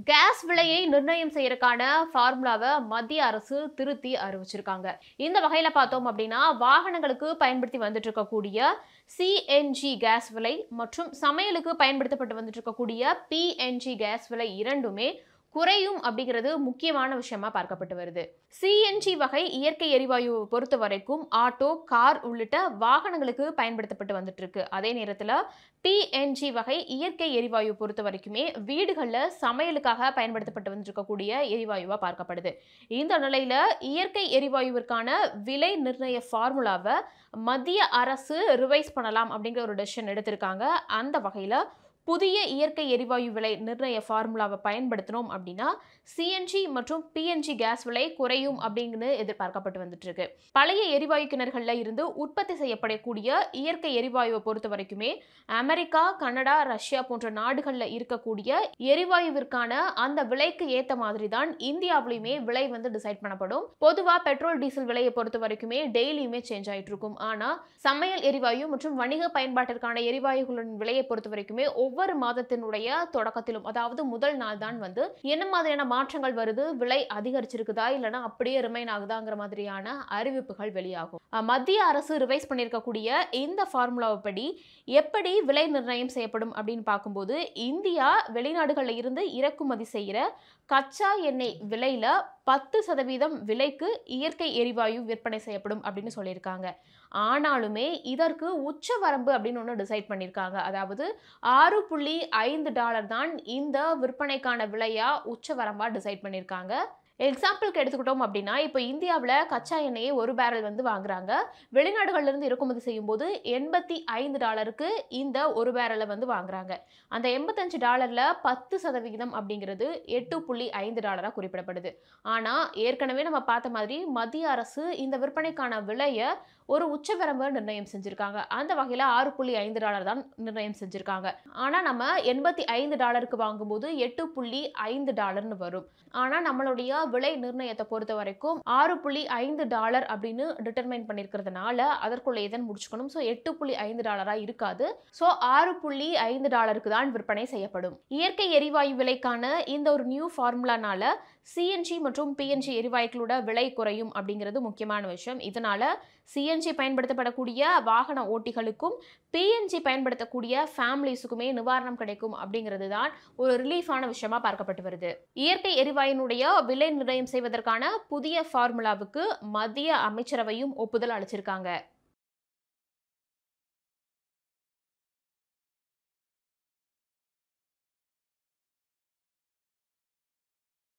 case விலையை நிர்ணயம் செய்யறதுக்கான ஃபார்முலாவை மத்திய அரசு திருத்தி அறிவிச்சிருக்காங்க இந்த வகையில பார்த்தோம் அப்படின்னா வாகனங்களுக்கு பயன்படுத்தி வந்துட்டு இருக்கக்கூடிய சிஎன்ஜி கேஸ் விலை மற்றும் சமையலுக்கு பயன்படுத்தப்பட்டு வந்துட்டு இருக்கக்கூடிய பிஎன்ஜி கேஸ் விலை இரண்டுமே குறையும் அப்படிங்கிறது முக்கியமான விஷயமா பார்க்கப்பட்டு வருது சிஎன்ஜி வகை இயற்கை எரிவாயுவை பொறுத்த வரைக்கும் ஆட்டோ கார் உள்ளிட்ட வாகனங்களுக்கு பயன்படுத்தப்பட்டு வந்துட்டு இருக்கு அதே நேரத்தில் பிஎன்ஜி வகை இயற்கை எரிவாயு பொறுத்த வரைக்குமே வீடுகளில் சமையலுக்காக பயன்படுத்தப்பட்டு வந்துருக்கக்கூடிய எரிவாயுவாக பார்க்கப்படுது இந்த நிலையில் இயற்கை எரிவாயுவிற்கான விலை நிர்ணய ஃபார்முலாவை மத்திய அரசு ரிவைஸ் பண்ணலாம் அப்படிங்கிற ஒரு டெசிஷன் எடுத்திருக்காங்க அந்த வகையில் புதிய இயற்கை எரிவாயு விலை நிர்ணய ஃபார்முலாவை பயன்படுத்தினோம் அப்படின்னா சிஎன்ஜி மற்றும் பிஎன்ஜி கேஸ் விலை குறையும் அப்படிங்கு எதிர்பார்க்கப்பட்டு வந்துட்டு இருக்கு பழைய எரிவாயு கிணறுகளில் இருந்து உற்பத்தி செய்யப்படக்கூடிய இயற்கை எரிவாயுவை பொறுத்த வரைக்குமே அமெரிக்கா கனடா ரஷ்யா போன்ற நாடுகளில் இருக்கக்கூடிய எரிவாயுவிற்கான அந்த விலைக்கு ஏற்ற மாதிரி தான் இந்தியாவிலையுமே விலை வந்து டிசைட் பண்ணப்படும் பொதுவாக பெட்ரோல் டீசல் விலையை பொறுத்த வரைக்குமே டெய்லியுமே சேஞ்ச் ஆயிட்டு இருக்கும் ஆனால் சமையல் எரிவாயு மற்றும் வணிக பயன்பாட்டிற்கான எரிவாயுகளின் விலையை பொறுத்த வரைக்குமே ஒவ்வொரு மாதத்தினுடைய தொடக்கத்திலும் அதாவது முதல் நாள் தான் வந்து என்ன மாதிரியான மாற்றங்கள் வருது விலை அதிகரிச்சிருக்குதா இல்லைன்னா அப்படியே ரிமைன் ஆகுதாங்கிற மாதிரியான அறிவிப்புகள் வெளியாகும் அஹ் மத்திய அரசு ரிவைஸ் பண்ணியிருக்கக்கூடிய இந்த ஃபார்முலாவை படி எப்படி விலை நிர்ணயம் செய்யப்படும் அப்படின்னு பார்க்கும்போது இந்தியா வெளிநாடுகளில் இருந்து இறக்குமதி செய்கிற கச்சா எண்ணெய் விலையில பத்து சதவீதம் விலைக்கு இயற்கை எரிவாயு விற்பனை செய்யப்படும் அப்படின்னு சொல்லியிருக்காங்க ஆனாலுமே இதற்கு உச்ச வரம்பு அப்படின்னு ஒன்று டிசைட் பண்ணியிருக்காங்க அதாவது ஆறு புள்ளி ஐந்து டாலர் தான் இந்த விற்பனைக்கான விலையா உச்ச வரம்பா டிசைட் பண்ணியிருக்காங்க எக்ஸாம்பிளுக்கு எடுத்துக்கிட்டோம் அப்படின்னா இப்போ இந்தியாவில் கச்சா எண்ணெயை ஒரு பேரல் வந்து வாங்குறாங்க வெளிநாடுகள்ல இருந்து இறக்குமதி செய்யும்போது எண்பத்தி ஐந்து டாலருக்கு இந்த ஒரு பேரலை வந்து வாங்குறாங்க அந்த எண்பத்தஞ்சு டாலரில் பத்து சதவிகிதம் அப்படிங்கிறது எட்டு புள்ளி ஐந்து டாலராக குறிப்பிடப்படுது ஆனால் ஏற்கனவே நம்ம பார்த்த மாதிரி மத்திய அரசு இந்த விற்பனைக்கான விலையை ஒரு உச்சவரம்பை நிர்ணயம் செஞ்சுருக்காங்க அந்த வகையில் ஆறு புள்ளி ஐந்து டாலர் தான் நிர்ணயம் செஞ்சுருக்காங்க ஆனால் நம்ம எண்பத்தி ஐந்து டாலருக்கு வாங்கும்போது எட்டு புள்ளி ஐந்து டாலர்னு வரும் ஆனால் நம்மளுடைய விலை நிர்ணயத்தை பொறுத்த வரைக்கும் ஆறு புள்ளி ஐந்து டாலர் அப்படின்னு டிட்டர்மைன் பண்ணியிருக்கிறதுனால அதற்குள்ள எதன் முடிச்சுக்கணும் ஸோ எட்டு புள்ளி ஐந்து டாலராக இருக்காது ஸோ ஆறு புள்ளி ஐந்து டாலருக்கு தான் விற்பனை செய்யப்படும் இயற்கை எரிவாயு விலைக்கான இந்த ஒரு நியூ ஃபார்முலானால சிஎன்ஜி மற்றும் பிஎன்ஜி எரிவாயுக்களோட விலை குறையும் அப்படிங்கிறது முக்கியமான விஷயம் இதனால சிஎன்ஜி பயன்படுத்தப்படக்கூடிய வாகன ஓட்டிகளுக்கும் பிஎன்ஜி பயன்படுத்தக்கூடிய ஃபேமிலிஸுக்குமே நிவாரணம் கிடைக்கும் அப்படிங்கிறது தான் ஒரு ரிலீஃபான விஷயமா பார்க்கப்பட்டு வருது இயற்கை எரிவாயுனுடைய விலை நிர்ணயம் செய்வதற்கான புதிய ஃபார்முலாவுக்கு மத்திய அமைச்சரவையும் ஒப்புதல் அளிச்சிருக்காங்க